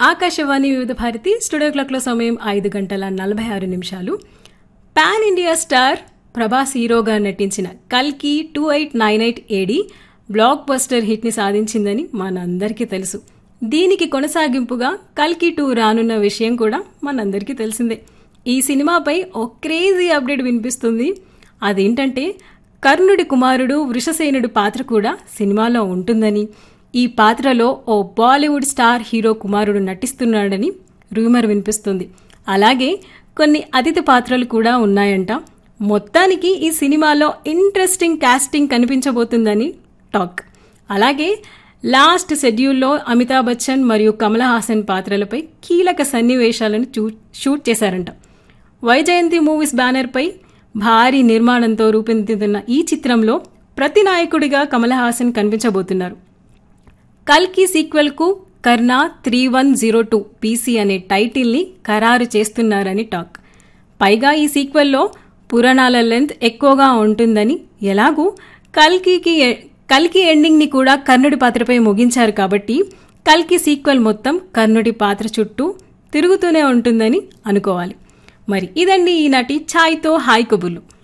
ఆకాశవాణి వివిధ భారతి స్టూడియో క్లాక్లో సమయం ఐదు గంటల నలభై ఆరు నిమిషాలు పాన్ ఇండియా స్టార్ ప్రభాస్ హీరోగా నటించిన కల్కి two eight nine eight AD blockbuster హిట్ని సాధించిందని మనందరికీ తెలుసు దీనికి కొనసాగింపుగా కల్కి టూ రానున్న విషయం కూడా మనందరికీ తెలిసిందే ఈ సినిమాపై ఓ క్రేజీ అప్డేట్ వినిపిస్తుంది అదేంటంటే కర్ణుడి కుమారుడు వృషసేనుడు పాత్ర కూడా సినిమాలో ఉంటుందని ఈ పాత్రలో ఓ బాలీవుడ్ స్టార్ హీరో కుమారుడు నటిస్తున్నాడని రూమర్ వినిపిస్తుంది అలాగే కొన్ని అతిథి పాత్రలు కూడా ఉన్నాయంట మొత్తానికి ఈ సినిమాలో ఇంట్రెస్టింగ్ కాస్టింగ్ కనిపించబోతుందని టాక్ అలాగే లాస్ట్ షెడ్యూల్లో అమితాబ్ బచ్చన్ మరియు కమల్ హాసన్ పాత్రలపై కీలక సన్నివేశాలను చూ షూట్ చేశారంట వైజయంతి మూవీస్ బ్యానర్పై భారీ నిర్మాణంతో రూపొందుతున్న ఈ చిత్రంలో ప్రతి నాయకుడిగా కమల్ హాసన్ కనిపించబోతున్నారు కల్కి సీక్వెల్కు Karna three one zero two PC అనే టైటిల్ని ఖరారు చేస్తున్నారని టాక్ పైగా ఈ సీక్వెల్లో పురాణాల లెంత్ ఎక్కువగా ఉంటుందని ఎలాగూ కల్కికి కల్కి ఎండింగ్ని కూడా కర్ణుడి పాత్రపై ముగించారు కాబట్టి కల్కి సీక్వెల్ మొత్తం కర్ణుడి పాత్ర చుట్టూ తిరుగుతూనే ఉంటుందని అనుకోవాలి మరి ఇదండి ఈనాటి ఛాయ్తో హాయ్ కబుర్లు